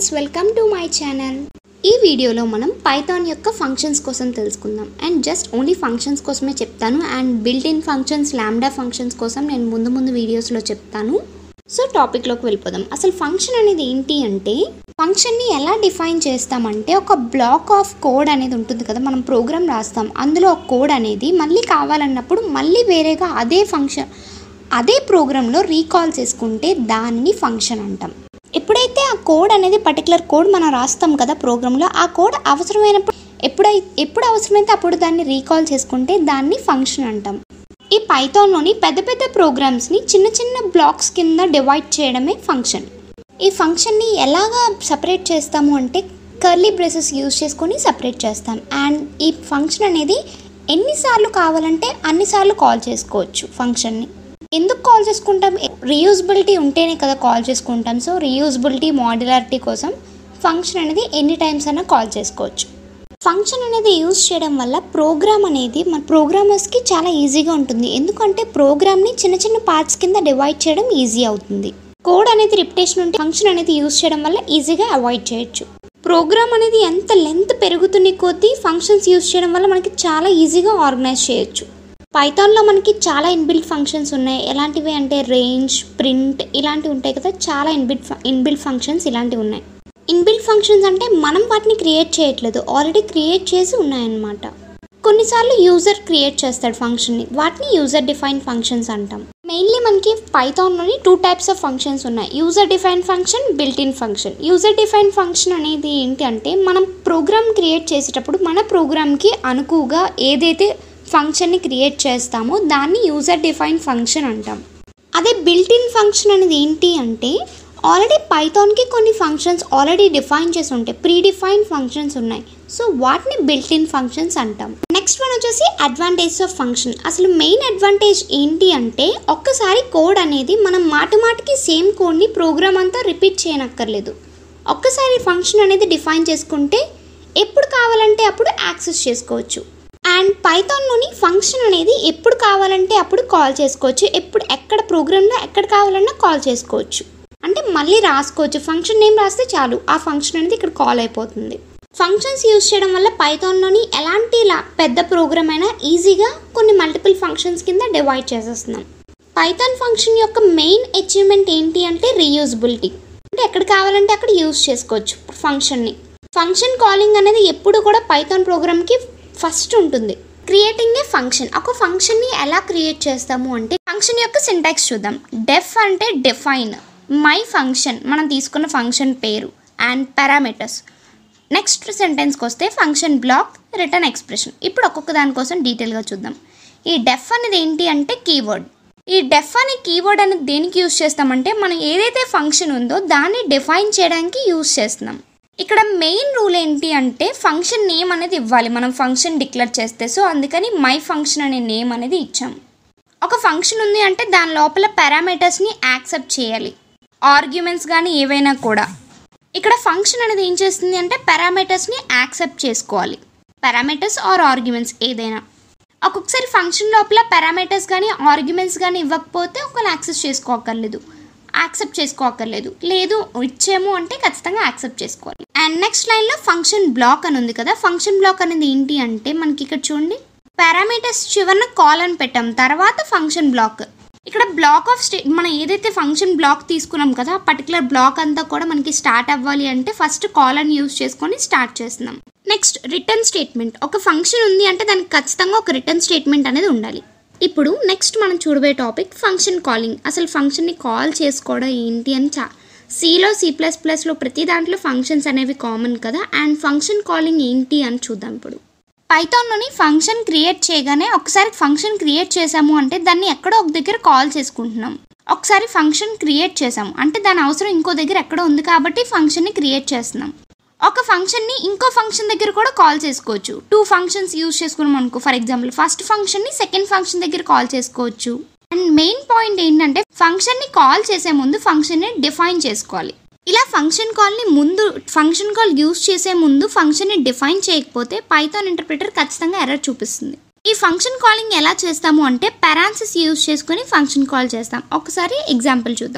friends welcome to my channel ఈ వీడియోలో మనం పైథాన్ యొక్క ఫంక్షన్స్ కోసం తెలుసుకుందాం అండ్ జస్ట్ ఓన్లీ ఫంక్షన్స్ కోసమే చెప్తాను and built in functions lambda functions కోసం నేను ముందు ముందు వీడియోస్లో చెప్తాను సో టాపిక్లోకి వెళ్ళిపోదాం అసలు ఫంక్షన్ అనేది ఏంటి అంటే ఫంక్షన్ని ఎలా డిఫైన్ చేస్తామంటే ఒక బ్లాక్ ఆఫ్ కోడ్ అనేది ఉంటుంది కదా మనం ప్రోగ్రామ్ రాస్తాం అందులో ఒక కోడ్ అనేది మళ్ళీ కావాలన్నప్పుడు మళ్ళీ వేరేగా అదే ఫంక్షన్ అదే ప్రోగ్రాంలో రీకాల్ చేసుకుంటే దానిని ఫంక్షన్ అంటాం ఎప్పుడైతే ఆ కోడ్ అనేది పర్టికులర్ కోడ్ మనం రాస్తాం కదా ప్రోగ్రాంలో ఆ కోడ్ అవసరమైనప్పుడు ఎప్పుడై ఎప్పుడు అవసరమైతే అప్పుడు దాన్ని రీకాల్ చేసుకుంటే దాన్ని ఫంక్షన్ అంటాం ఈ పైథాన్లోని పెద్ద పెద్ద ప్రోగ్రామ్స్ని చిన్న చిన్న బ్లాక్స్ కింద డివైడ్ చేయడమే ఫంక్షన్ ఈ ఫంక్షన్ని ఎలాగా సపరేట్ చేస్తాము అంటే కర్లీ బ్రేసెస్ యూజ్ చేసుకొని సపరేట్ చేస్తాం అండ్ ఈ ఫంక్షన్ అనేది ఎన్నిసార్లు కావాలంటే అన్నిసార్లు కాల్ చేసుకోవచ్చు ఫంక్షన్ని ఎందుకు కాల్ చేసుకుంటాం రీయూజబిలిటీ ఉంటేనే కదా కాల్ చేసుకుంటాం సో రీయూజబిలిటీ మాడ్యులారిటీ కోసం ఫంక్షన్ అనేది ఎన్ని టైమ్స్ అయినా కాల్ చేసుకోవచ్చు ఫంక్షన్ అనేది యూజ్ చేయడం వల్ల ప్రోగ్రామ్ అనేది మన ప్రోగ్రామర్స్కి చాలా ఈజీగా ఉంటుంది ఎందుకంటే ప్రోగ్రామ్ని చిన్న చిన్న పార్ట్స్ కింద డివైడ్ చేయడం ఈజీ అవుతుంది కోడ్ అనేది రిపిటేషన్ ఉంటే ఫంక్షన్ అనేది యూజ్ చేయడం వల్ల ఈజీగా అవాయిడ్ చేయొచ్చు ప్రోగ్రామ్ అనేది ఎంత లెంత్ పెరుగుతున్న కొద్దీ ఫంక్షన్స్ యూజ్ చేయడం వల్ల మనకి చాలా ఈజీగా ఆర్గనైజ్ చేయొచ్చు పైథాన్లో మనకి చాలా ఇన్బిల్ట్ ఫంక్షన్స్ ఉన్నాయి ఎలాంటివి అంటే రేంజ్ ప్రింట్ ఇలాంటివి ఉంటాయి కదా చాలా ఇన్బిల్ట్ ఇన్బిల్ట్ ఫంక్షన్స్ ఇలాంటివి ఉన్నాయి ఇన్బిల్ట్ ఫంక్షన్స్ అంటే మనం వాటిని క్రియేట్ చేయట్లేదు ఆల్రెడీ క్రియేట్ చేసి ఉన్నాయన్నమాట కొన్నిసార్లు యూజర్ క్రియేట్ చేస్తాడు ఫంక్షన్ని వాటిని యూజర్ డిఫైన్ ఫంక్షన్స్ అంటాం మెయిన్లీ మనకి పైథాన్లోని టూ టైప్స్ ఆఫ్ ఫంక్షన్స్ ఉన్నాయి user define function built in function user define function అనేది ఏంటి అంటే మనం ప్రోగ్రామ్ క్రియేట్ చేసేటప్పుడు మన ప్రోగ్రామ్కి అనుకువగా ఏదైతే ఫంక్షన్ని క్రియేట్ చేస్తామో దాన్ని యూజర్ డిఫైన్ ఫంక్షన్ అంటాం అదే బిల్ట్ ఇన్ ఫంక్షన్ అనేది ఏంటి అంటే ఆల్రెడీ పైథాన్కి కొన్ని ఫంక్షన్స్ ఆల్రెడీ డిఫైన్ చేసి ఉంటాయి ప్రీ డిఫైన్ ఫంక్షన్స్ ఉన్నాయి సో వాటిని బిల్ట్ ఇన్ ఫంక్షన్స్ అంటాం నెక్స్ట్ వన్ వచ్చేసి అడ్వాంటేజ్ ఆఫ్ ఫంక్షన్ అసలు మెయిన్ అడ్వాంటేజ్ ఏంటి అంటే ఒక్కసారి కోడ్ అనేది మనం మాటి మాటికి సేమ్ కోడ్ని ప్రోగ్రామ్ అంతా రిపీట్ చేయనక్కర్లేదు ఒక్కసారి ఫంక్షన్ అనేది డిఫైన్ చేసుకుంటే ఎప్పుడు కావాలంటే అప్పుడు యాక్సెస్ చేసుకోవచ్చు అండ్ పైథాన్లోని ఫంక్షన్ అనేది ఎప్పుడు కావాలంటే అప్పుడు కాల్ చేసుకోవచ్చు ఎప్పుడు ఎక్కడ ప్రోగ్రామ్లో ఎక్కడ కావాలన్నా కాల్ చేసుకోవచ్చు అంటే మళ్ళీ రాసుకోవచ్చు ఫంక్షన్ నేమ్ రాస్తే చాలు ఆ ఫంక్షన్ అనేది ఇక్కడ కాల్ అయిపోతుంది ఫంక్షన్స్ యూజ్ చేయడం వల్ల పైథాన్లోని ఎలాంటి లా పెద్ద ప్రోగ్రామ్ అయినా ఈజీగా కొన్ని మల్టిపుల్ ఫంక్షన్స్ కింద డివైడ్ చేసేస్తున్నాం పైథాన్ ఫంక్షన్ యొక్క మెయిన్ అచీవ్మెంట్ ఏంటి అంటే రీయూజబిలిటీ అంటే ఎక్కడ కావాలంటే అక్కడ యూజ్ చేసుకోవచ్చు ఫంక్షన్ని ఫంక్షన్ కాలింగ్ అనేది ఎప్పుడు కూడా పైథాన్ ప్రోగ్రామ్కి ఫస్ట్ ఉంటుంది క్రియేటింగ్ ఏ ఫంక్షన్ ఒక ఫంక్షన్ని ఎలా క్రియేట్ చేస్తాము అంటే ఫంక్షన్ యొక్క సింటాక్స్ చూద్దాం డెఫ్ అంటే డిఫైన్ మై ఫంక్షన్ మనం తీసుకున్న ఫంక్షన్ పేరు అండ్ పారామీటర్స్ నెక్స్ట్ సెంటెన్స్కి వస్తే ఫంక్షన్ బ్లాక్ రిటర్న్ ఎక్స్ప్రెషన్ ఇప్పుడు ఒక్కొక్క దానికోసం డీటెయిల్గా చూద్దాం ఈ డెఫ్ అనేది ఏంటి అంటే కీవర్డ్ ఈ డెఫ్ అనే కీవర్డ్ అనేది దేనికి యూస్ చేస్తామంటే మనం ఏదైతే ఫంక్షన్ ఉందో దాన్ని డిఫైన్ చేయడానికి యూస్ చేస్తున్నాం ఇక్కడ మెయిన్ రూల్ ఏంటి అంటే ఫంక్షన్ నేమ్ అనేది ఇవ్వాలి మనం ఫంక్షన్ డిక్లేర్ చేస్తే సో అందుకని మై ఫంక్షన్ అనే నేమ్ అనేది ఇచ్చాం ఒక ఫంక్షన్ ఉంది అంటే దాని లోపల పారామీటర్స్ని యాక్సెప్ట్ చేయాలి ఆర్గ్యుమెంట్స్ కానీ ఏవైనా కూడా ఇక్కడ ఫంక్షన్ అనేది ఏం చేస్తుంది అంటే పారామీటర్స్ని యాక్సెప్ట్ చేసుకోవాలి పారామీటర్స్ ఆర్ ఆర్గ్యుమెంట్స్ ఏదైనా ఒక్కొక్కసారి ఫంక్షన్ లోపల పారామీటర్స్ కానీ ఆర్గ్యుమెంట్స్ కానీ ఇవ్వకపోతే ఒకళ్ళు యాక్సెస్ చేసుకోకర్లేదు యాక్సెప్ట్ చేసుకోకర్లేదు లేదు ఇచ్చేమో అంటే ఖచ్చితంగా యాక్సెప్ట్ చేసుకోవాలి అండ్ నెక్స్ట్ లైన్లో ఫంక్షన్ బ్లాక్ అని ఉంది కదా ఫంక్షన్ బ్లాక్ అనేది ఏంటి అంటే మనకి ఇక్కడ చూడండి పారామీటర్స్ చివరన కాల్ అని పెట్టాం తర్వాత ఫంక్షన్ బ్లాక్ ఇక్కడ బ్లాక్ ఆఫ్ స్టే మనం ఏదైతే ఫంక్షన్ బ్లాక్ తీసుకున్నాం కదా ఆ పర్టికులర్ బ్లాక్ అంతా కూడా మనకి స్టార్ట్ అవ్వాలి అంటే ఫస్ట్ కాల్ అని యూస్ చేసుకొని స్టార్ట్ చేస్తున్నాం నెక్స్ట్ రిటర్న్ స్టేట్మెంట్ ఒక ఫంక్షన్ ఉంది అంటే దానికి ఖచ్చితంగా ఒక రిటర్న్ స్టేట్మెంట్ అనేది ఉండాలి ఇప్పుడు నెక్స్ట్ మనం చూడబోయే టాపిక్ ఫంక్షన్ కాలింగ్ అసలు ఫంక్షన్ని కాల్ చేసుకోవడం ఏంటి అని చా సిలో సి ప్లస్ ప్లస్లో ప్రతి దాంట్లో ఫంక్షన్స్ అనేవి కామన్ కదా అండ్ ఫంక్షన్ కాలింగ్ ఏంటి అని చూద్దాం ఇప్పుడు పైథాన్లోని ఫంక్షన్ క్రియేట్ చేయగానే ఒకసారి ఫంక్షన్ క్రియేట్ చేసాము అంటే దాన్ని ఎక్కడో ఒక దగ్గర కాల్ చేసుకుంటున్నాం ఒకసారి ఫంక్షన్ క్రియేట్ చేసాము అంటే దాని అవసరం ఇంకో దగ్గర ఎక్కడో ఉంది కాబట్టి ఫంక్షన్ని క్రియేట్ చేస్తున్నాం ఒక ఫంక్షన్ని ఇంకో ఫంక్షన్ దగ్గర కూడా కాల్ చేసుకోవచ్చు టూ ఫంక్షన్స్ యూజ్ చేసుకున్నాం అనుకో ఫర్ ఎగ్జాంపుల్ ఫస్ట్ ఫంక్షన్ని సెకండ్ ఫంక్షన్ దగ్గర కాల్ చేసుకోవచ్చు అండ్ మెయిన్ పాయింట్ ఏంటంటే ఫంక్షన్ని కాల్ చేసే ముందు ఫంక్షన్ని డిఫైన్ చేసుకోవాలి ఇలా ఫంక్షన్ కాల్ని ముందు ఫంక్షన్ కాల్ యూజ్ చేసే ముందు ఫంక్షన్ని డిఫైన్ చేయకపోతే పైథాన్ ఇంటర్ప్రిటర్ ఖచ్చితంగా ఎర్రర్ చూపిస్తుంది ఈ ఫంక్షన్ కాలింగ్ ఎలా చేస్తాము అంటే పారాన్సిస్ యూజ్ చేసుకొని ఫంక్షన్ కాల్ చేస్తాం ఒకసారి ఎగ్జాంపుల్ చూద్దాం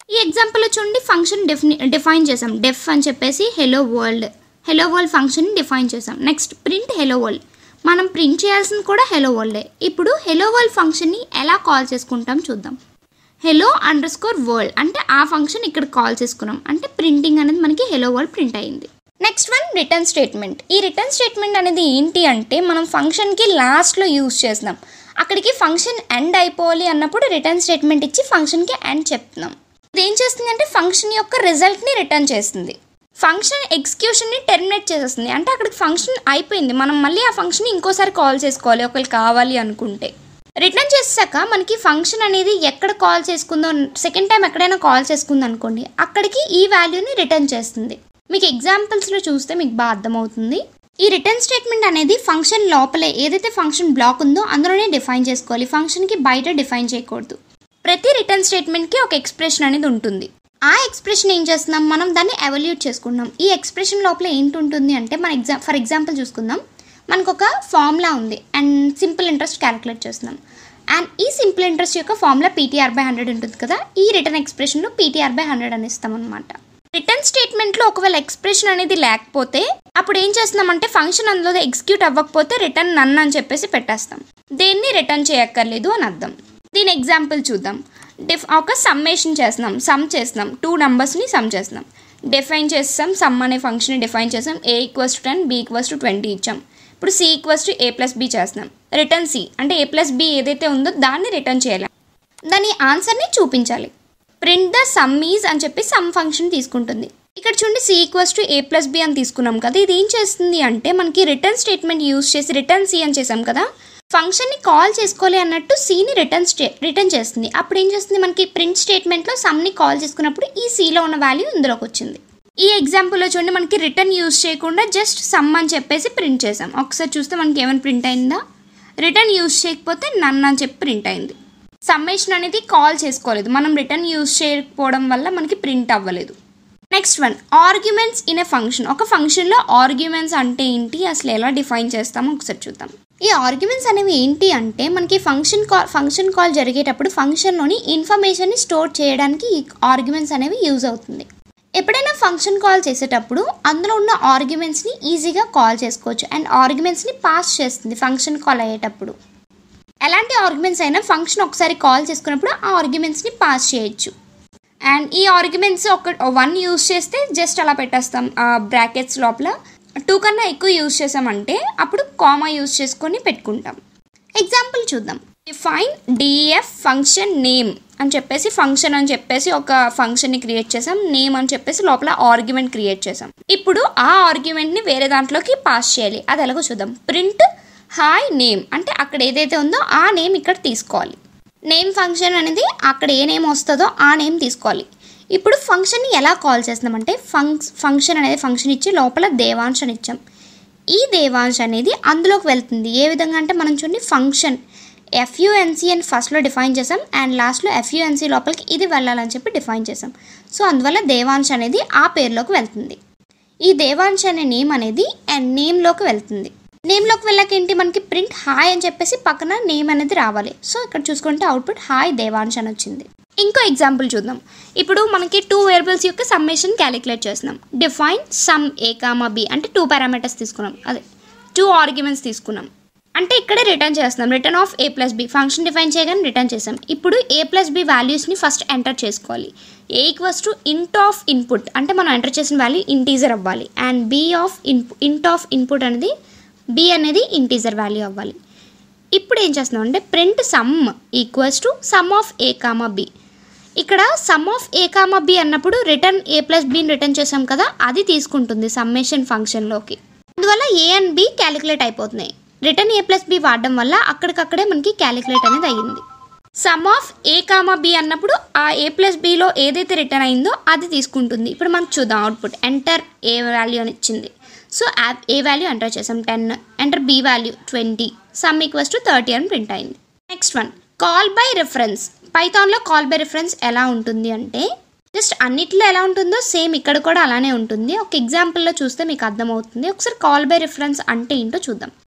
ఈ ఎగ్జాంపుల్లో చూడండి ఫంక్షన్ డెఫిని డిఫైన్ చేసాం డెఫ్ అని చెప్పేసి హెలో వరల్డ్ హెలో వరల్డ్ ఫంక్షన్ని డిఫైన్ చేసాం నెక్స్ట్ ప్రింట్ హెలో వరల్డ్ మనం ప్రింట్ చేయాల్సింది కూడా హెలో వరల్డే ఇప్పుడు హెలో వరల్డ్ ఫంక్షన్ని ఎలా కాల్ చేసుకుంటాం చూద్దాం హెలో అండర్ స్కోర్ వరల్డ్ అంటే ఆ ఫంక్షన్ ఇక్కడ కాల్ చేసుకున్నాం అంటే ప్రింటింగ్ అనేది మనకి హెలో వరల్డ్ ప్రింట్ అయింది నెక్స్ట్ వన్ రిటర్న్ స్టేట్మెంట్ ఈ రిటర్న్ స్టేట్మెంట్ అనేది ఏంటి అంటే మనం ఫంక్షన్కి లాస్ట్లో యూజ్ చేస్తున్నాం అక్కడికి ఫంక్షన్ ఎండ్ అయిపోవాలి అన్నప్పుడు రిటర్న్ స్టేట్మెంట్ ఇచ్చి ఫంక్షన్కి ఎండ్ చెప్తున్నాం ఇది ఏం చేస్తుంది అంటే ఫంక్షన్ యొక్క రిజల్ట్ని రిటర్న్ చేస్తుంది ఫంక్షన్ ఎగ్జిక్యూషన్ని టెర్మినేట్ చేసేస్తుంది అంటే అక్కడికి ఫంక్షన్ అయిపోయింది మనం మళ్ళీ ఆ ఫంక్షన్ ఇంకోసారి కాల్ చేసుకోవాలి ఒకవేళ కావాలి అనుకుంటే రిటర్న్ చేసాక మనకి ఫంక్షన్ అనేది ఎక్కడ కాల్ చేసుకుందో సెకండ్ టైం ఎక్కడైనా కాల్ చేసుకుంది అనుకోండి అక్కడికి ఈ వాల్యూని రిటర్న్ చేస్తుంది మీకు ఎగ్జాంపుల్స్లో చూస్తే మీకు బాగా అర్థమవుతుంది ఈ రిటర్న్ స్టేట్మెంట్ అనేది ఫంక్షన్ లోపలే ఏదైతే ఫంక్షన్ బ్లాక్ ఉందో అందులోనే డిఫైన్ చేసుకోవాలి ఫంక్షన్కి బయట డిఫైన్ చేయకూడదు ప్రతి రిటర్న్ స్టేట్మెంట్కి ఒక ఎక్స్ప్రెషన్ అనేది ఉంటుంది ఆ ఎక్స్ప్రెషన్ ఏం చేస్తున్నాం మనం దాన్ని ఎవల్యూట్ చేసుకుంటున్నాం ఈ ఎక్స్ప్రెషన్ లోపల ఏంటి ఉంటుంది అంటే మన ఎగ్జామ్ ఫర్ ఎగ్జాంపుల్ చూసుకుందాం మనకు ఒక ఫార్ములా ఉంది అండ్ సింపుల్ ఇంట్రెస్ట్ క్యాలిక్యులేట్ చేస్తున్నాం అండ్ ఈ సింపుల్ ఇంట్రెస్ట్ యొక్క ఫార్ములా పీటీఆర్ బై హండ్రెడ్ ఉంటుంది కదా ఈ రిటర్న్ ఎక్స్ప్రెషన్లో పీటీఆర్ బై హండ్రెడ్ అని ఇస్తాం అనమాట రిటర్న్ స్టేట్మెంట్లో ఒకవేళ ఎక్స్ప్రెషన్ అనేది లేకపోతే అప్పుడు ఏం చేస్తున్నామంటే ఫంక్షన్ అందులో ఎగ్జిక్యూట్ అవ్వకపోతే రిటర్న్ నన్ అని చెప్పేసి పెట్టేస్తాం దేన్ని రిటర్న్ చేయక్కర్లేదు అని అర్థం దీని ఎగ్జాంపుల్ చూద్దాం డిఫ్ ఒక సమ్మేషన్ చేస్తున్నాం సమ్ చేస్తున్నాం టూ నెంబర్స్ని సమ్ చేస్తున్నాం డిఫైన్ చేస్తాం సమ్ అనే ఫంక్షన్ డిఫైన్ చేస్తాం A equals to ten B equals to twenty ఇచ్చాం ఇప్పుడు C equals to A plus B చేస్తున్నాం రిటర్న్ సి అంటే ఏ ప్లస్ బి ఏదైతే ఉందో దాన్ని రిటర్న్ చేయాలి దాని ఆన్సర్ని చూపించాలి ప్రింట్ ద సమ్ ఈజ్ అని చెప్పి సమ్ ఫంక్షన్ తీసుకుంటుంది ఇక్కడ చూడండి C equals to A plus B అని తీసుకున్నాం కదా ఇది ఏం చేస్తుంది అంటే మనకి రిటర్న్ స్టేట్మెంట్ యూస్ చేసి రిటర్న్ సి అని చేసాం కదా ఫంక్షన్ని కాల్ చేసుకోవాలి అన్నట్టు సిని రిటర్న్ స్టే రిటర్న్ చేస్తుంది అప్పుడు ఏం చేస్తుంది మనకి ప్రింట్ స్టేట్మెంట్లో సమ్ని కాల్ చేసుకున్నప్పుడు ఈ సిలో ఉన్న వాల్యూ ఇందులోకి వచ్చింది ఈ ఎగ్జాంపుల్లో చూడండి మనకి రిటర్న్ యూస్ చేయకుండా జస్ట్ సమ్ అని చెప్పేసి ప్రింట్ చేసాం ఒకసారి చూస్తే మనకి ఏమైనా ప్రింట్ అయిందా రిటర్న్ యూస్ చేయకపోతే నన్ అని చెప్పి ప్రింట్ అయింది సమ్మేషన్ అనేది కాల్ చేసుకోలేదు మనం రిటర్న్ యూస్ చేయకపోవడం వల్ల మనకి ప్రింట్ అవ్వలేదు next one arguments in a function ఒక ఫంక్షన్లో ఆర్గ్యుమెంట్స్ అంటే ఏంటి అసలు ఎలా డిఫైన్ చేస్తామో ఒకసారి చూద్దాం ఈ ఆర్గ్యుమెంట్స్ అనేవి ఏంటి అంటే మనకి ఫంక్షన్ కాల్ ఫంక్షన్ కాల్ జరిగేటప్పుడు ఫంక్షన్లోని ఇన్ఫర్మేషన్ని స్టోర్ చేయడానికి ఈ ఆర్గ్యుమెంట్స్ అనేవి యూజ్ అవుతుంది ఎప్పుడైనా ఫంక్షన్ కాల్ చేసేటప్పుడు అందులో ఉన్న ఆర్గ్యుమెంట్స్ని ఈజీగా కాల్ చేసుకోవచ్చు అండ్ ఆర్గ్యుమెంట్స్ని పాస్ చేస్తుంది ఫంక్షన్ కాల్ అయ్యేటప్పుడు ఎలాంటి ఆర్గ్యుమెంట్స్ అయినా ఫంక్షన్ ఒకసారి కాల్ చేసుకున్నప్పుడు ఆ ఆర్గ్యుమెంట్స్ని పాస్ చేయొచ్చు అండ్ ఈ ఆర్గ్యుమెంట్స్ ఒక వన్ యూస్ చేస్తే జస్ట్ అలా పెట్టేస్తాం బ్రాకెట్స్ లోపల టూ కన్నా ఎక్కువ యూస్ చేసామంటే అప్పుడు కామా యూస్ చేసుకొని పెట్టుకుంటాం ఎగ్జాంపుల్ చూద్దాం డిఫైన్ డిఎఫ్ ఫంక్షన్ నేమ్ అని చెప్పేసి ఫంక్షన్ అని చెప్పేసి ఒక ఫంక్షన్ని క్రియేట్ చేసాం నేమ్ అని చెప్పేసి లోపల ఆర్గ్యుమెంట్ క్రియేట్ చేసాం ఇప్పుడు ఆ ఆర్గ్యుమెంట్ని వేరే దాంట్లోకి పాస్ చేయాలి అది ఎలాగో చూద్దాం ప్రింట్ హాయ్ నేమ్ అంటే అక్కడ ఏదైతే ఉందో ఆ నేమ్ ఇక్కడ తీసుకోవాలి నేమ్ ఫంక్షన్ అనేది అక్కడ ఏ నేమ్ వస్తుందో ఆ నేమ్ తీసుకోవాలి ఇప్పుడు ఫంక్షన్ని ఎలా కాల్ చేస్తున్నామంటే ఫంక్స్ ఫంక్షన్ అనేది ఫంక్షన్ ఇచ్చి లోపల దేవాంశ్ అని ఇచ్చాం ఈ దేవాంశ్ అనేది అందులోకి వెళ్తుంది ఏ విధంగా అంటే మనం చూడండి ఫంక్షన్ ఎఫ్యుఎన్సీ అని ఫస్ట్లో డిఫైన్ చేసాం అండ్ లాస్ట్లో ఎఫ్యుఎన్సీ లోపలికి ఇది వెళ్ళాలని చెప్పి డిఫైన్ చేసాం సో అందువల్ల దేవాంశ్ అనేది ఆ పేరులోకి వెళ్తుంది ఈ దేవాంశ్ అనే నేమ్ అనేది అండ్ నేమ్లోకి వెళ్తుంది నేమ్లోకి వెళ్ళాక ఏంటి మనకి ప్రింట్ హాయ్ అని చెప్పేసి పక్కన నేమ్ అనేది రావాలి సో ఇక్కడ చూసుకుంటే అవుట్పుట్ హాయ్ దేవాంశ్ అని వచ్చింది ఇంకో ఎగ్జాంపుల్ చూద్దాం ఇప్పుడు మనకి టూ వేరియబుల్స్ యొక్క సమ్మేషన్ క్యాలిక్యులేట్ చేస్తున్నాం define sum A comma B అంటే టూ పారామీటర్స్ తీసుకున్నాం అదే టూ ఆర్గ్యుమెంట్స్ తీసుకున్నాం అంటే ఇక్కడే రిటర్న్ చేస్తున్నాం return of A plus B function define చేయగానే రిటర్న్ చేసాం ఇప్పుడు ఏ ప్లస్ బి వాల్యూస్ని ఫస్ట్ ఎంటర్ చేసుకోవాలి A equals to int of input అంటే మనం ఎంటర్ చేసిన వాల్యూ ఇంటీజర్ అవ్వాలి and B of input int of input అనేది బి అనేది ఇంటీజర్ వాల్యూ అవ్వాలి ఇప్పుడు ఏం చేస్తున్నాం అంటే print sum equals to sum of A comma B ఇక్కడ sum of A comma B అన్నప్పుడు రిటర్న్ ఏ ప్లస్ బిని రిటర్న్ చేసాం కదా అది తీసుకుంటుంది సమ్మేషన్ ఫంక్షన్లోకి అందువల్ల ఏ అండ్ బి క్యాలిక్యులేట్ అయిపోతున్నాయి రిటర్న్ ఏ ప్లస్ బి వాడడం వల్ల అక్కడికక్కడే మనకి క్యాలిక్యులేట్ అనేది అయ్యింది sum of A comma B అన్నప్పుడు ఆ ఏ ప్లస్ బిలో ఏదైతే రిటర్న్ అయిందో అది తీసుకుంటుంది ఇప్పుడు మనం చూద్దాం అవుట్పుట్ ఎంటర్ ఏ వాల్యూ అని ఇచ్చింది సో యాప్ ఏ వాల్యూ ఎంటర్ చేసాం ten enter B value twenty sum equals to thirty అని ప్రింట్ అయింది next one call by reference పైథాన్లో కాల్ బై రిఫరెన్స్ ఎలా ఉంటుంది అంటే జస్ట్ అన్నిట్లో ఎలా ఉంటుందో సేమ్ ఇక్కడ కూడా అలానే ఉంటుంది ఒక ఎగ్జాంపుల్లో చూస్తే మీకు అర్థమవుతుంది ఒకసారి కాల్ బై రిఫరెన్స్ అంటే ఏంటో చూద్దాం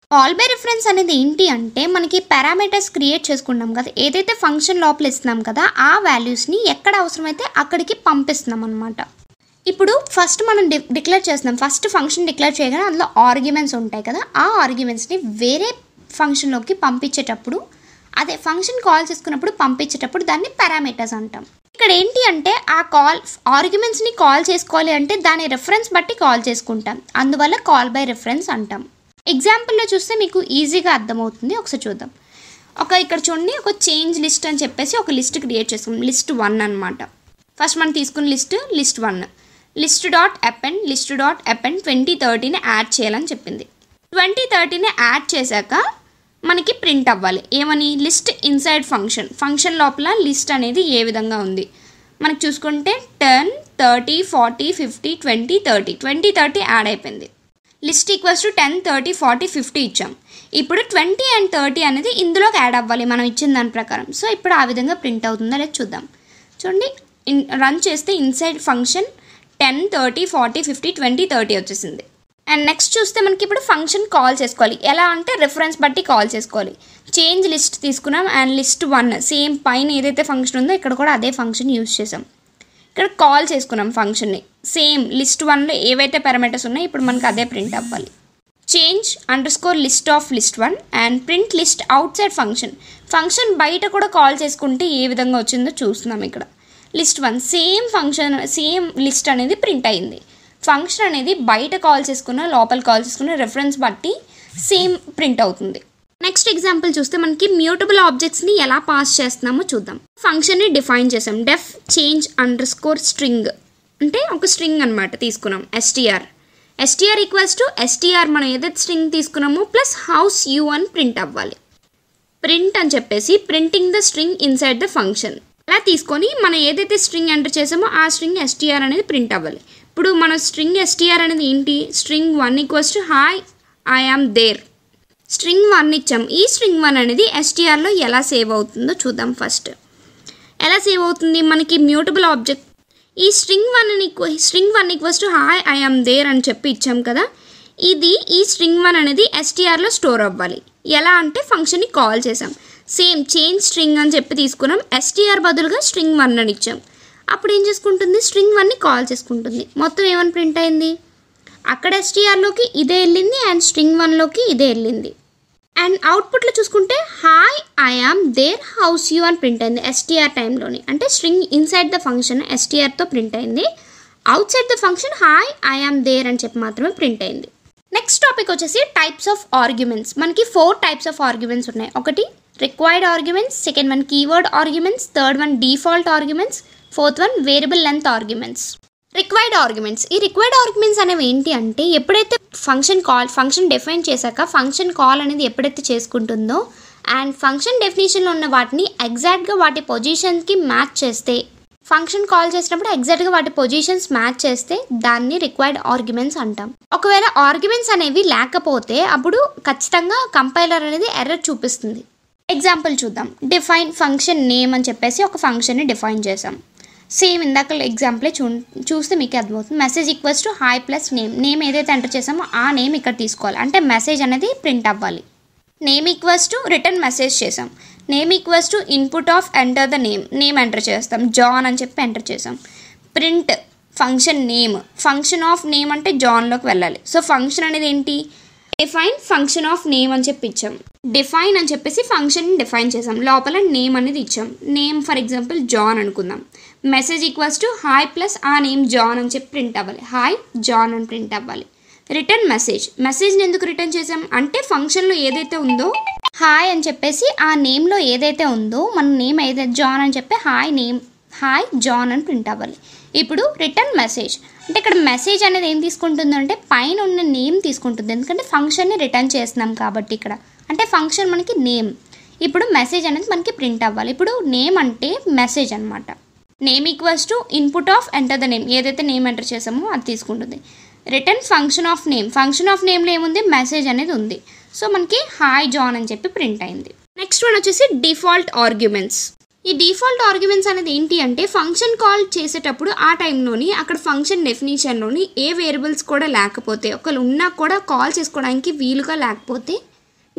కాల్ బై రిఫరెన్స్ అనేది ఏంటి అంటే మనకి పారామీటర్స్ క్రియేట్ చేసుకుంటాం కదా ఏదైతే ఫంక్షన్ లోపల ఇస్తున్నాం కదా ఆ వాల్యూస్ని ఎక్కడ అవసరమైతే అక్కడికి పంపిస్తున్నాం అనమాట ఇప్పుడు ఫస్ట్ మనం డి డిక్లేర్ చేస్తున్నాం ఫస్ట్ ఫంక్షన్ డిక్లేర్ చేయగానే అందులో ఆర్గ్యుమెంట్స్ ఉంటాయి కదా ఆ ఆర్గ్యుమెంట్స్ని వేరే ఫంక్షన్లోకి పంపించేటప్పుడు అదే ఫంక్షన్ కాల్ చేసుకున్నప్పుడు పంపించేటప్పుడు దాన్ని పారామీటర్స్ అంటాం ఇక్కడ ఏంటి అంటే ఆ కాల్ ఆర్గ్యుమెంట్స్ని కాల్ చేసుకోవాలి అంటే దాని రెఫరెన్స్ బట్టి కాల్ చేసుకుంటాం అందువల్ల కాల్ బై రెఫరెన్స్ అంటాం ఎగ్జాంపుల్లో చూస్తే మీకు ఈజీగా అర్థమవుతుంది ఒకసారి చూద్దాం ఒక ఇక్కడ చూడండి ఒక చేంజ్ లిస్ట్ అని చెప్పేసి ఒక లిస్ట్ క్రియేట్ చేసుకున్నాం లిస్ట్ వన్ అనమాట ఫస్ట్ మనం తీసుకున్న list list one list dot append list dot append twenty థర్టీని యాడ్ చేయాలని చెప్పింది ట్వంటీ థర్టీని యాడ్ చేశాక మనకి ప్రింట్ అవ్వాలి ఏమని లిస్ట్ ఇన్సైడ్ ఫంక్షన్ ఫంక్షన్ లోపల లిస్ట్ అనేది ఏ విధంగా ఉంది మనకి చూసుకుంటే ten thirty forty fifty twenty thirty twenty thirty add అయిపోయింది list equals to ten thirty forty fifty ఇచ్చాం ఇప్పుడు ట్వంటీ అండ్ థర్టీ అనేది ఇందులోకి యాడ్ అవ్వాలి మనం ఇచ్చిన దాని ప్రకారం సో ఇప్పుడు ఆ విధంగా ప్రింట్ అవుతుందో లేదు చూద్దాం చూడండి ఇన్ రన్ చేస్తే inside function ten thirty forty fifty twenty thirty వచ్చేసింది అండ్ నెక్స్ట్ చూస్తే మనకి ఇప్పుడు ఫంక్షన్ కాల్ చేసుకోవాలి ఎలా అంటే రెఫరెన్స్ బట్టి కాల్ చేసుకోవాలి చేంజ్ లిస్ట్ తీసుకున్నాం అండ్ లిస్ట్ వన్ సేమ్ పైన ఏదైతే ఫంక్షన్ ఉందో ఇక్కడ కూడా అదే ఫంక్షన్ యూజ్ చేసాం ఇక్కడ కాల్ చేసుకున్నాం ఫంక్షన్ని సేమ్ లిస్ట్ వన్లో ఏవైతే పారామీటర్స్ ఉన్నాయో ఇప్పుడు మనకు అదే ప్రింట్ అవ్వాలి change underscore list of list one and print list outside function function బయట కూడా కాల్ చేసుకుంటే ఏ విధంగా వచ్చిందో చూస్తున్నాం ఇక్కడ list one same function same list అనేది ప్రింట్ అయింది ఫంక్షన్ అనేది బయట కాల్ చేసుకున్న లోపల కాల్ చేసుకున్న రెఫరెన్స్ బట్టి సేమ్ ప్రింట్ అవుతుంది నెక్స్ట్ ఎగ్జాంపుల్ చూస్తే మనకి మ్యూటబుల్ ఆబ్జెక్ట్స్ని ఎలా పాస్ చేస్తున్నామో చూద్దాం ఫంక్షన్ని డిఫైన్ చేసాం def change underscore string అంటే ఒక స్ట్రింగ్ అనమాట తీసుకున్నాం STR STR equals to STR మనం ఏదైతే స్ట్రింగ్ తీసుకున్నామో ప్లస్ హౌస్ యూ అని ప్రింట్ అవ్వాలి ప్రింట్ అని చెప్పేసి printing the string inside the function అలా తీసుకొని మనం ఏదైతే స్ట్రింగ్ ఎంటర్ చేసామో ఆ స్ట్రింగ్ ఎస్టీఆర్ అనేది ప్రింట్ అవ్వాలి ఇప్పుడు మన స్ట్రింగ్ ఎస్టీఆర్ అనేది ఏంటి string one equals to hi I am there string one ఇచ్చాం ఈ స్ట్రింగ్ వన్ అనేది ఎస్టీఆర్లో ఎలా సేవ్ అవుతుందో చూద్దాం ఫస్ట్ ఎలా సేవ్ అవుతుంది మనకి మ్యూటబుల్ ఆబ్జెక్ట్ ఈ string one string one equals to hi I am there అని చెప్పి ఇచ్చాం కదా ఇది ఈ స్ట్రింగ్ వన్ అనేది ఎస్టీఆర్లో స్టోర్ అవ్వాలి ఎలా అంటే ఫంక్షన్ని కాల్ చేసాం సేమ్ చేంజ్ స్ట్రింగ్ అని చెప్పి తీసుకున్నాం ఎస్టీఆర్ బదులుగా స్ట్రింగ్ వన్ అని ఇచ్చాం అప్పుడు ఏం చేసుకుంటుంది స్ట్రింగ్ వన్ని కాల్ చేసుకుంటుంది మొత్తం ఏమని ప్రింట్ అయింది అక్కడ ఎస్టీఆర్లోకి ఇదే వెళ్ళింది అండ్ స్ట్రింగ్ వన్లోకి ఇదే వెళ్ళింది అండ్ అవుట్పుట్లో చూసుకుంటే hi I am there how's you అని ప్రింట్ అయింది ఎస్టీఆర్ టైంలోని అంటే స్ట్రింగ్ ఇన్సైడ్ ద ఫంక్షన్ ఎస్టీఆర్తో ప్రింట్ అయింది outside the function hi I am there అని చెప్పి మాత్రమే ప్రింట్ అయింది నెక్స్ట్ టాపిక్ వచ్చేసి టైప్స్ ఆఫ్ ఆర్గ్యుమెంట్స్ మనకి ఫోర్ టైప్స్ ఆఫ్ ఆర్గ్యుమెంట్స్ ఉన్నాయి ఒకటి required arguments second one keyword arguments third one default arguments fourth one variable length arguments required arguments ఈ required arguments అనేవి ఏంటి అంటే ఎప్పుడైతే ఫంక్షన్ కాల్ ఫంక్షన్ డిఫైన్ చేశాక ఫంక్షన్ కాల్ అనేది ఎప్పుడైతే చేసుకుంటుందో అండ్ ఫంక్షన్ డెఫినేషన్లో ఉన్న వాటిని ఎగ్జాక్ట్గా వాటి పొజిషన్కి మ్యాచ్ చేస్తే ఫంక్షన్ కాల్ చేసినప్పుడు ఎగ్జాక్ట్గా వాటి పొజిషన్స్ మ్యాచ్ చేస్తే దాన్ని రిక్వైర్డ్ ఆర్గ్యుమెంట్స్ అంటాం ఒకవేళ ఆర్గ్యుమెంట్స్ అనేవి లేకపోతే అప్పుడు ఖచ్చితంగా కంపైలర్ అనేది ఎర్రర్ చూపిస్తుంది ఎగ్జాంపుల్ చూద్దాం డిఫైన్ ఫంక్షన్ నేమ్ అని చెప్పేసి ఒక ఫంక్షన్ని డిఫైన్ చేసాం సేమ్ ఇందాక ఎగ్జాంపులే చూ చూస్తే మీకు అర్థమవుతుంది message equals to hi plus name name ఏదైతే ఎంటర్ చేసామో ఆ నేమ్ ఇక్కడ తీసుకోవాలి అంటే మెసేజ్ అనేది ప్రింట్ అవ్వాలి name equals to return message చేసాం name equals to input of enter the name name enter చేస్తాం జాన్ అని చెప్పి ఎంటర్ చేసాం print function name function of name అంటే జాన్లోకి వెళ్ళాలి సో ఫంక్షన్ అనేది ఏంటి డిఫైన్ ఫంక్షన్ ఆఫ్ నేమ్ అని చెప్పి ఇచ్చాం డిఫైన్ అని చెప్పేసి ఫంక్షన్ డిఫైన్ చేసాం లోపల నేమ్ అనేది ఇచ్చాం నేమ్ ఫర్ ఎగ్జాంపుల్ జాన్ అనుకుందాం message equals to hi plus ఆ నేమ్ జాన్ అని చెప్పి ప్రింట్ అవ్వాలి హాయ్ జాన్ అని ప్రింట్ అవ్వాలి రిటర్న్ మెసేజ్ మెసేజ్ని ఎందుకు రిటర్న్ చేసాం అంటే ఫంక్షన్లో ఏదైతే ఉందో హాయ్ అని చెప్పేసి ఆ నేమ్లో ఏదైతే ఉందో మన నేమ్ ఏదైతే జాన్ అని చెప్పి హాయ్ నేమ్ హాయ్ జాన్ అని ప్రింట్ అవ్వాలి ఇప్పుడు రిటర్న్ మెసేజ్ అంటే ఇక్కడ మెసేజ్ అనేది ఏం తీసుకుంటుందంటే పైన ఉన్న నేమ్ తీసుకుంటుంది ఎందుకంటే ఫంక్షన్ని రిటర్న్ చేస్తున్నాం కాబట్టి ఇక్కడ అంటే ఫంక్షన్ మనకి నేమ్ ఇప్పుడు మెసేజ్ అనేది మనకి ప్రింట్ అవ్వాలి ఇప్పుడు నేమ్ అంటే మెసేజ్ అనమాట name equals to input of enter the name ఏదైతే నేమ్ ఎంటర్ చేసామో అది తీసుకుంటుంది return function of name function of నేమ్లో ఏముంది మెసేజ్ అనేది ఉంది సో మనకి హాయ్ జాన్ అని చెప్పి ప్రింట్ అయింది నెక్స్ట్ వన్ వచ్చేసి డిఫాల్ట్ ఆర్గ్యుమెంట్స్ ఈ డిఫాల్ట్ ఆర్గ్యుమెంట్స్ అనేది ఏంటి అంటే ఫంక్షన్ కాల్ చేసేటప్పుడు ఆ టైంలోని అక్కడ ఫంక్షన్ డెఫినేషన్లోని ఏ వేరియబుల్స్ కూడా లేకపోతే ఒకళ్ళు ఉన్నా కూడా కాల్ చేసుకోవడానికి వీలుగా లేకపోతే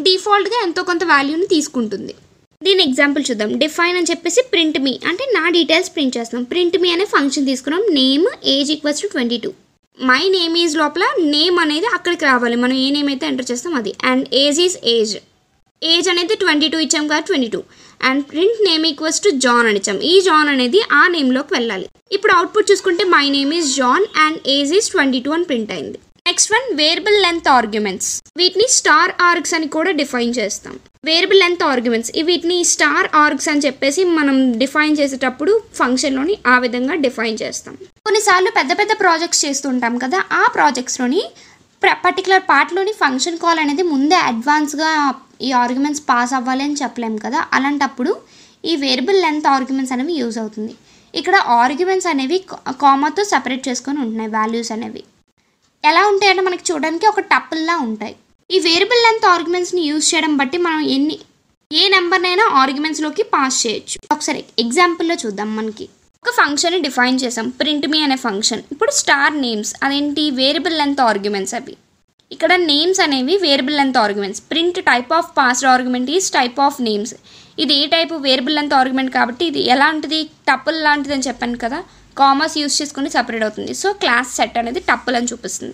డిఫాల్ట్గా ఎంతో కొంత వాల్యూని తీసుకుంటుంది దీని ఎగ్జాంపుల్ చూద్దాం డిఫైన్ అని చెప్పేసి ప్రింట్ మీ అంటే నా డీటెయిల్స్ ప్రింట్ చేస్తున్నాం ప్రింట్ మీ అనే ఫంక్షన్ తీసుకున్నాం name age equals to twenty two my name is లోపల నేమ్ అనేది అక్కడికి రావాలి మనం ఏ నేమ్ అయితే ఎంటర్ చేస్తాం అది and age is age age అనేది ట్వంటీ టూ ఇచ్చాం కదా twenty two and print name equals to John అని ఇచ్చాం ఈ జాన్ అనేది ఆ నేమ్లోకి వెళ్ళాలి ఇప్పుడు అవుట్పుట్ చూసుకుంటే my name is John and age is twenty two అని ప్రింట్ అయింది next one variable length arguments వీటిని స్టార్ ఆర్గ్స్ అని కూడా డిఫైన్ చేస్తాం వేరియబుల్ లెంత్ ఆర్గ్యుమెంట్స్ వీటిని స్టార్ ఆర్గ్స్ అని చెప్పేసి మనం డిఫైన్ చేసేటప్పుడు ఫంక్షన్లోని ఆ విధంగా డిఫైన్ చేస్తాం కొన్నిసార్లు పెద్ద పెద్ద ప్రాజెక్ట్స్ చేస్తుంటాం కదా ఆ ప్రాజెక్ట్స్లోని పర్టికులర్ పార్ట్లోని ఫంక్షన్ కాల్ అనేది ముందే అడ్వాన్స్గా ఈ ఆర్గ్యుమెంట్స్ పాస్ అవ్వాలి అని చెప్పలేం కదా అలాంటప్పుడు ఈ వేరియబుల్ లెంత్ ఆర్గ్యుమెంట్స్ అనేవి యూజ్ అవుతుంది ఇక్కడ ఆర్గ్యుమెంట్స్ అనేవి కామాతో సపరేట్ చేసుకొని ఉంటున్నాయి వాల్యూస్ అనేవి ఎలా ఉంటాయంటే మనకి చూడడానికి ఒక టప్పుల్లా ఉంటాయి ఈ వేరియబుల్ లెంత్ ఆర్గ్యుమెంట్స్ని యూజ్ చేయడం బట్టి మనం ఎన్ని ఏ నెంబర్నైనా ఆర్గ్యుమెంట్స్లోకి పాస్ చేయొచ్చు ఒకసారి ఎగ్జాంపుల్లో చూద్దాం మనకి ఒక ఫంక్షన్ని డిఫైన్ చేసాం ప్రింట్ మీ అనే ఫంక్షన్ ఇప్పుడు స్టార్ నేమ్స్ అదేంటి వేరియబుల్ లెంత్ ఆర్గ్యుమెంట్స్ అవి ఇక్కడ నేమ్స్ అనేవి variable length arguments print type of passed argument is type of names ఇది ఏ టైపు వేరియబుల్ లెంత్ ఆర్గ్యుమెంట్ కాబట్టి ఇది ఎలాంటిది టప్పుల్ లాంటిది అని చెప్పాను కదా కామర్స్ యూస్ చేసుకుని సపరేట్ అవుతుంది సో క్లాస్ సెట్ అనేది టప్పుల్ అని చూపిస్తుంది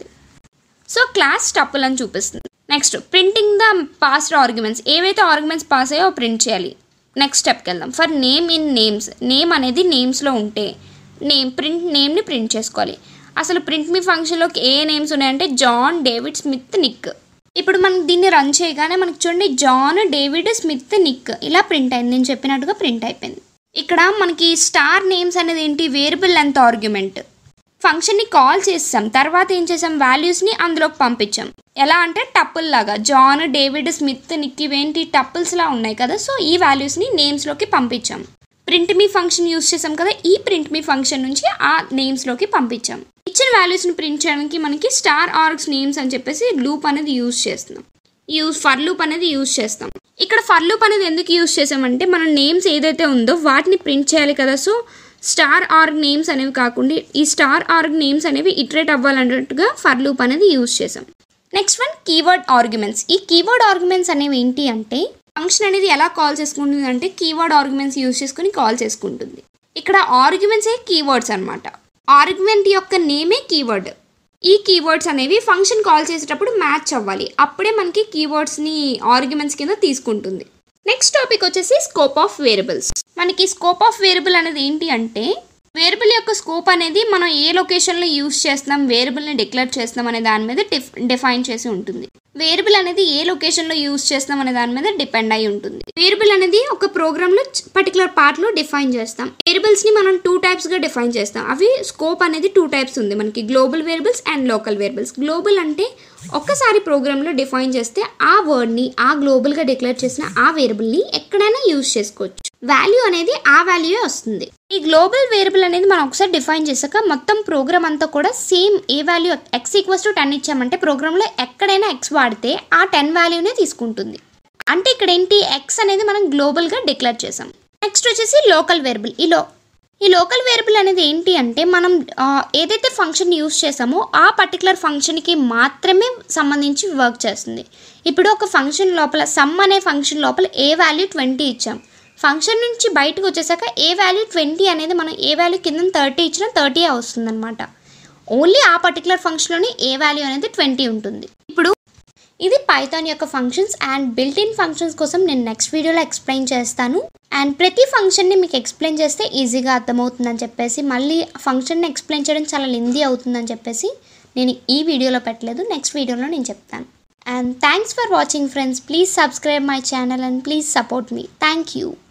సో క్లాస్ టప్పుల్ అని చూపిస్తుంది next printing the passed arguments ఏవైతే ఆర్గ్యుమెంట్స్ పాస్ అయ్యో ప్రింట్ చేయాలి నెక్స్ట్ స్టెప్కి వెళ్దాం for name in names name అనేది నేమ్స్లో ఉంటే నేమ్ ప్రింట్ నేమ్ని ప్రింట్ చేసుకోవాలి అసలు ప్రింట్ మీ ఫంక్షన్లోకి ఏ నేమ్స్ ఉన్నాయంటే జాన్ డేవిడ్ స్మిత్ నిక్ ఇప్పుడు మనం దీన్ని రన్ చేయగానే మనకి చూడండి జాన్ డేవిడ్ స్మిత్ నిక్ ఇలా ప్రింట్ అయింది నేను చెప్పినట్టుగా ప్రింట్ అయిపోయింది ఇక్కడ మనకి స్టార్ నేమ్స్ అనేది ఏంటి వేరియబుల్ లెంత్ ఆర్గ్యుమెంట్ ఫంక్షన్ని కాల్ చేసాం తర్వాత ఏం చేసాం వాల్యూస్ని అందులోకి పంపించాం ఎలా అంటే టప్పుల్ లాగా జాన్ డేవిడ్ స్మిత్ నిక్ ఇవేంటి టప్పుల్స్లా ఉన్నాయి కదా సో ఈ వాల్యూస్ని నేమ్స్లోకి పంపించాం ప్రింట్ మీ ఫంక్షన్ యూస్ చేసాం కదా ఈ ప్రింట్ మీ ఫంక్షన్ నుంచి ఆ నేమ్స్లోకి పంపించాం ఇచ్చిన వాల్యూస్ని ప్రింట్ చేయడానికి మనకి స్టార్ ఆర్గ్స్ నేమ్స్ అని చెప్పేసి లూప్ అనేది యూస్ చేస్తున్నాం యూస్ ఫర్ లూప్ అనేది యూస్ చేస్తాం ఇక్కడ ఫర్ లూప్ అనేది ఎందుకు యూస్ చేసామంటే మన నేమ్స్ ఏదైతే ఉందో వాటిని ప్రింట్ చేయాలి కదా సో స్టార్ ఆర్గ్ నేమ్స్ అనేవి కాకుండా ఈ స్టార్ ఆర్గ్ నేమ్స్ అనేవి ఇటరేట్ అవ్వాలన్నట్టుగా ఫర్ లూప్ అనేది యూస్ చేసాం నెక్స్ట్ వన్ కీవర్డ్ ఆర్గ్యుమెంట్స్ ఈ కీవర్డ్ ఆర్గ్యుమెంట్స్ అనేవి ఏంటి అంటే ఫంక్షన్ అనేది ఎలా కాల్ చేసుకుంటుంది అంటే కీవర్డ్ ఆర్గ్యుమెంట్స్ యూస్ చేసుకుని కాల్ చేసుకుంటుంది ఇక్కడ ఆర్గ్యుమెంట్సే కీవర్డ్స్ అనమాట ఆర్గ్యుమెంట్ యొక్క నేమే కీవర్డ్ ఈ కీవర్డ్స్ అనేవి ఫంక్షన్ కాల్ చేసేటప్పుడు మ్యాచ్ అవ్వాలి అప్పుడే మనకి కీవర్డ్స్ని ఆర్గ్యుమెంట్స్ కింద తీసుకుంటుంది నెక్స్ట్ టాపిక్ వచ్చేసి స్కోప్ ఆఫ్ వేరియబుల్స్ మనకి స్కోప్ ఆఫ్ వేరియబుల్ అనేది ఏంటి అంటే వేరియబుల్ యొక్క స్కోప్ అనేది మనం ఏ లొకేషన్లో యూస్ చేస్తున్నాం వేరియబుల్ని డిక్లేర్ చేస్తున్నాం అనే దాని మీద డిఫ్ డిఫైన్ చేసి ఉంటుంది వేరియబుల్ అనేది ఏ లొకేషన్లో యూస్ చేస్తాం అనే దాని మీద డిపెండ్ అయి ఉంటుంది వేరియబుల్ అనేది ఒక ప్రోగ్రామ్లో పర్టికులర్ పార్ట్లో డిఫైన్ చేస్తాం వేరియబుల్స్ని మనం టూ టైప్స్గా డిఫైన్ చేస్తాం అవి స్కోప్ అనేది టూ టైప్స్ ఉంది మనకి global variables and local variables global అంటే ఒక్కసారి ప్రోగ్రాంలో డిఫైన్ చేస్తే ఆ వర్డ్ని ఆ గ్లోబల్గా డిక్లేర్ చేసిన ఆ వేరియబుల్ని ఎక్కడైనా యూజ్ చేసుకోవచ్చు వాల్యూ అనేది ఆ వాల్యూయే వస్తుంది ఈ గ్లోబల్ వేరియబుల్ అనేది మనం ఒకసారి డిఫైన్ చేశాక మొత్తం ప్రోగ్రామ్ అంతా కూడా same a value x equals to ten ఇచ్చామంటే ప్రోగ్రాంలో ఎక్కడైనా ఎక్స్ వాడితే ఆ టెన్ వాల్యూనే తీసుకుంటుంది అంటే ఇక్కడ ఏంటి ఎక్స్ అనేది మనం గ్లోబల్గా డిక్లేర్ చేసాం నెక్స్ట్ వచ్చేసి లోకల్ వేరియబుల్ ఈ లో ఈ లోకల్ వేరియబుల్ అనేది ఏంటి అంటే మనం ఆ, ఏదైతే ఫంక్షన్ యూస్ చేసామో ఆ పర్టికులర్ ఫంక్షన్కి మాత్రమే సంబంధించి వర్క్ చేస్తుంది ఇప్పుడు ఒక ఫంక్షన్ లోపల సమ్ అనే ఫంక్షన్ లోపల ఏ వాల్యూ ట్వంటీ ఇచ్చాం ఫంక్షన్ నుంచి బయటకు వచ్చేసాక ఏ వాల్యూ ట్వంటీ అనేది మనం ఏ వాల్యూ కింద థర్టీ ఇచ్చినా థర్టీ వస్తుంది అనమాట ఓన్లీ ఆ పర్టికులర్ ఫంక్షన్లోనే ఏ వాల్యూ అనేది ట్వంటీ ఉంటుంది ఇప్పుడు ఇది పైథాన్ యొక్క functions and built in functions కోసం నేను నెక్స్ట్ వీడియోలో ఎక్స్ప్లెయిన్ చేస్తాను అండ్ ప్రతి ఫంక్షన్ని మీకు ఎక్స్ప్లెయిన్ చేస్తే ఈజీగా అర్థమవుతుందని చెప్పేసి మళ్ళీ ఫంక్షన్ని ఎక్స్ప్లెయిన్ చేయడం చాలా లెందీ అవుతుందని చెప్పేసి నేను ఈ వీడియోలో పెట్టలేదు నెక్స్ట్ వీడియోలో నేను చెప్తాను and thanks for watching friends please subscribe my channel and please support me thank you